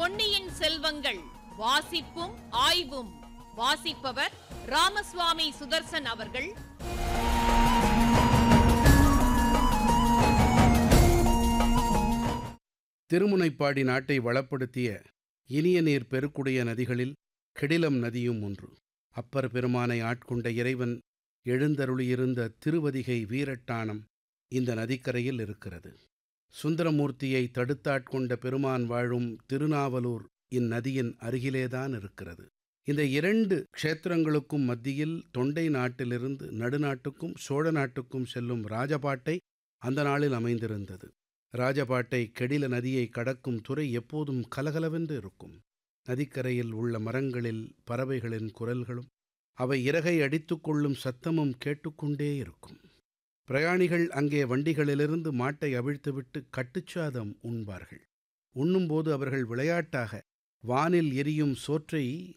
பொன்னியின் செல்வங்கள் வாசிப்பும் ஆய்வும் வாசிப்பவர் ராமசுவாமி சுதர்சன் அவர்கள் திருமுனைப்பாடி நாட்டை வளப்படுத்திய இனிய நீர் பெருக்குடைய நதிகளில் கெடிலம் நதியும் ஒன்று அப்பர் பெருமானை ஆட்கொண்ட இறைவன் எழுந்தருளியிருந்த திருவதிகை வீரட்டானம் இந்த நதிக்கரையில் இருக்கிறது சுந்தரமூர்த்தியை தடுத்தாட்கொண்ட பெருமான் வாழும் திருநாவலூர் இந்நதியின் அருகிலேதான் இருக்கிறது இந்த இரண்டு க்ஷேத்திரங்களுக்கும் மத்தியில் தொண்டை நாட்டிலிருந்து நடுநாட்டுக்கும் சோழ நாட்டுக்கும் செல்லும் ராஜபாட்டை அந்த நாளில் அமைந்திருந்தது ராஜபாட்டை கெடில நதியை கடக்கும் துறை எப்போதும் கலகலவென்று இருக்கும் நதிக்கரையில் உள்ள மரங்களில் பறவைகளின் குரல்களும் அவை இறகை அடித்துக்கொள்ளும் சத்தமும் கேட்டுக்கொண்டே இருக்கும் பிரயாணிகள் அங்கே வண்டிகளிலிருந்து மாட்டை அவிழ்த்துவிட்டு கட்டுச்சாதம் உண்பார்கள் உண்ணும்போது அவர்கள் விளையாட்டாக வானில் எரியும் சோற்றை